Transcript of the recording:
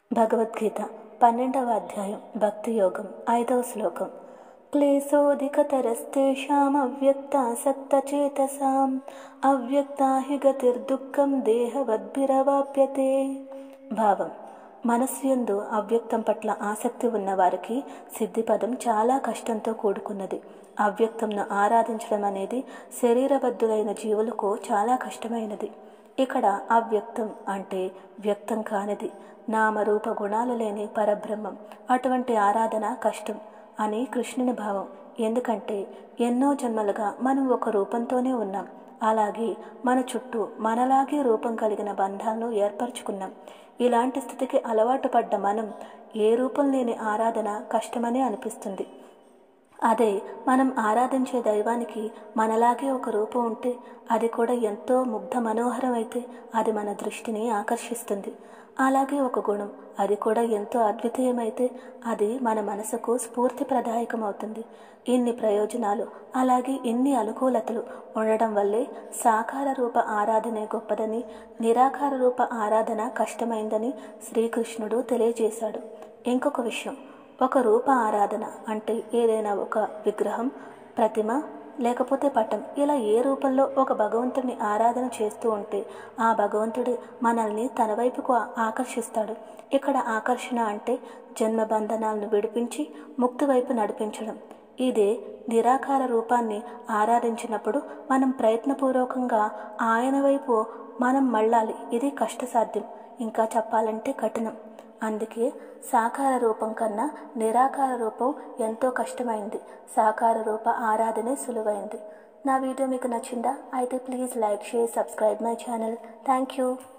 భగవద్గీత పన్నెండవ అధ్యాయం భక్తి యోగం ఐదవ శ్లోకం క్లేశోధికతరస్తేషాం అవ్యక్తాసక్తచేతసాం అవ్యక్తా హి గతిర్దుఃఖం దేహవద్భిరవాప్యతే భావం మనస్సు యందు అవ్యక్తం పట్ల ఆసక్తి ఉన్నవారికి సిద్ధిపదం చాలా కష్టంతో కూడుకున్నది అవ్యక్తంను ఆరాధించడం అనేది శరీరబద్ధులైన జీవులకు చాలా కష్టమైనది ఇక్కడ అవ్యక్తం అంటే వ్యక్తం కానిది నామరూప గుణాలు లేని పరబ్రహ్మం అటువంటి ఆరాధన కష్టం అని కృష్ణుని భావం ఎందుకంటే ఎన్నో జన్మలుగా మనం ఒక రూపంతోనే ఉన్నాం అలాగే మన చుట్టూ మనలాగే రూపం కలిగిన బంధాలను ఏర్పరచుకున్నాం ఇలాంటి స్థితికి అలవాటు పడ్డ మనం ఏ రూపం లేని ఆరాధన కష్టమనే అనిపిస్తుంది అదే మనం ఆరాధించే దైవానికి మనలాగే ఒక రూపం ఉంటే అది కూడా ఎంతో ముగ్ధ మనోహరం అయితే అది మన దృష్టిని ఆకర్షిస్తుంది అలాగే ఒక గుణం అది కూడా ఎంతో అద్వితీయమైతే అది మన మనసుకు స్ఫూర్తి ప్రదాయకం అవుతుంది ఇన్ని ప్రయోజనాలు అలాగే ఇన్ని అనుకూలతలు ఉండడం వల్లే సాకార రూప ఆరాధనే గొప్పదని నిరాకార రూప ఆరాధన కష్టమైందని శ్రీకృష్ణుడు తెలియజేశాడు ఇంకొక విషయం ఒక రూప ఆరాధన అంటే ఏదైనా ఒక విగ్రహం ప్రతిమ లేకపోతే పటం ఇలా ఏ రూపంలో ఒక భగవంతుడిని ఆరాధన చేస్తూ ఉంటే ఆ భగవంతుడు మనల్ని తన వైపుకు ఆకర్షిస్తాడు ఇక్కడ ఆకర్షణ అంటే జన్మ బంధనాలను విడిపించి ముక్తి వైపు నడిపించడం ఇదే నిరాకార రూపాన్ని ఆరాధించినప్పుడు మనం ప్రయత్నపూర్వకంగా ఆయన వైపు మనం మళ్ళాలి ఇది కష్టసాధ్యం ఇంకా చెప్పాలంటే కఠినం అందుకే సాకార రూపం కన్నా నిరాకార రూపం ఎంతో కష్టమైంది సాకార రూప ఆరాధనే సులువైంది నా వీడియో మీకు నచ్చిందా అయితే please like share subscribe my channel thank you